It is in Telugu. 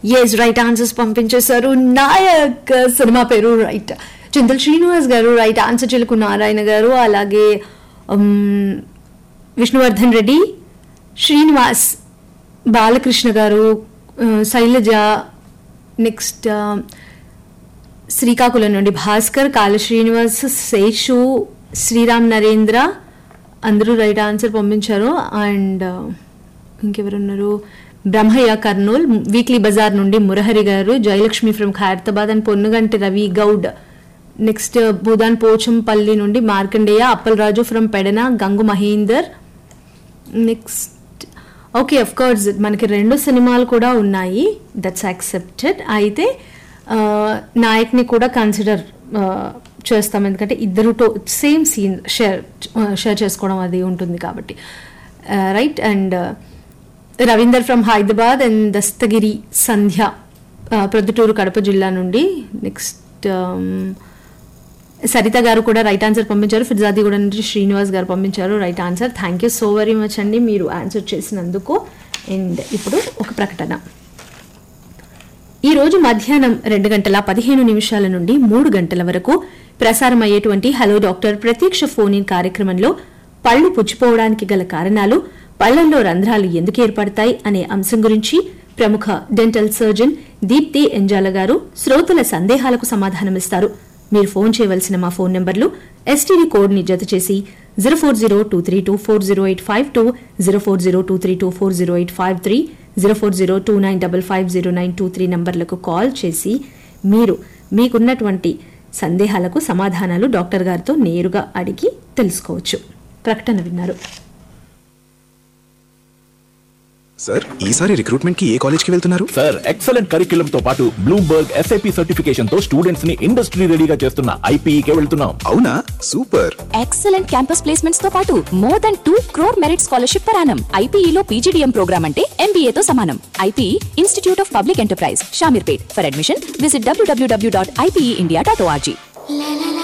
ఎస్ రైట్ ఆన్సర్స్ పంపించేశారు నాయక్ సినిమా పేరు right Chintal Srinivas garu right answer చిలుకు నారాయణ గారు అలాగే ఉమ్, విష్ణువర్ధన్ రెడ్డి శ్రీనివాస్ బాలకృష్ణ గారు ఆ, శైలజ నెక్స్ట్ ఆ, శ్రీకాకుళం నుండి భాస్కర్ కాళ శ్రీనివాస్ శేషు శ్రీరామ్ నరేంద్ర అందరూ రైట్ ఆన్సర్ పంపించారు అండ్ ఇంకెవరున్నారు బ్రహ్మయ్య కర్నూల్ వీక్లీ బజార్ నుండి Murahari garu Jayalakshmi from Khairatabad and Ponnuganti Ravi Goud next Bhoodan Pochampally నుండి Markandeya Appalaraju from Pedana Gangu Mahender next okay of course మనకి రెండు సినిమాలు కూడా ఉన్నాయి దట్స్ యాక్సెప్టెడ్ అయితే ఆ, నాయక్ని కూడా కన్సిడర్ చేస్తాం ఎందుకంటే ఇద్దరు సేమ్ సీన్ షేర్ షేర్ చేసుకోవడం అది ఉంటుంది కాబట్టి right and Ravinder from Hyderabad and Dastagiri Sandhya ఆ, ప్రొద్దుటూరు కడప జిల్లా నుండి నెక్స్ట్ సరిత గారు కూడా రైట్ ఆన్సర్ పంపించారు ఫిర్జాది కూడా నుంచి శ్రీనివాస్ గారు పంపించారు right answer thank you so very much అండి మీరు ఆన్సర్ చేసినందుకు అండ్ ఇప్పుడు ఒక ప్రకటన ఈ రోజు మధ్యాహ్నం రెండు గంటల పదిహేను నిమిషాల నుండి మూడు గంటల వరకు ప్రసారం అయ్యేటువంటి హలో డాక్టర్ ప్రత్యక్ష ఫోన్ ఇన్ కార్యక్రమంలో పళ్ళు పుచ్చిపోవడానికి గల కారణాలు పళ్లల్లో రంధ్రాలు ఎందుకు ఏర్పడతాయి అనే అంశం గురించి ప్రముఖ డెంటల్ సర్జన్ దీప్తి ఎంజాల గారు శ్రోతల సందేహాలకు సమాధానమిస్తారు మీరు ఫోన్ చేయవలసిన మా ఫోన్ నంబర్లు ఎస్టీడీ కోడ్ ని జత చేసి zero four zero two three two four zero eight five two zero four zero two three two four zero eight five three zero four zero two nine double five zero nine two three నంబర్లకు కాల్ చేసి మీరు మీకున్నటువంటి సందేహాలకు సమాధానాలు డాక్టర్ గారితో నేరుగా అడిగి తెలుసుకోవచ్చు ప్రకటన విన్నారు సార్ ఈసారి రిక్రూట్మెంట్ కి ఏ కాలేజ్ కి వెళ్తున్నారు సార్ ఎక్సలెంట్ కరిక్యులం తో పాటు బ్లూంబర్గ్ ఎస్ఐపి సర్టిఫికేషన్ తో స్టూడెంట్స్ ని ఇండస్ట్రీ రెడీగా చేస్తున్న ఐపీఈకే వెళ్తున్నాం అవునా సూపర్ ఎక్సలెంట్ క్యాంపస్ ప్లేస్మెంట్స్ తో పాటు more than two crore merit scholarship పరానం ఐపీఈలో పీజీడీఎం ప్రోగ్రామ్ అంటే ఎంబీఏ తో సమానం IPE institute of public enterprise Shamirpet for admission visit WWW dot IPE India dot ORG La la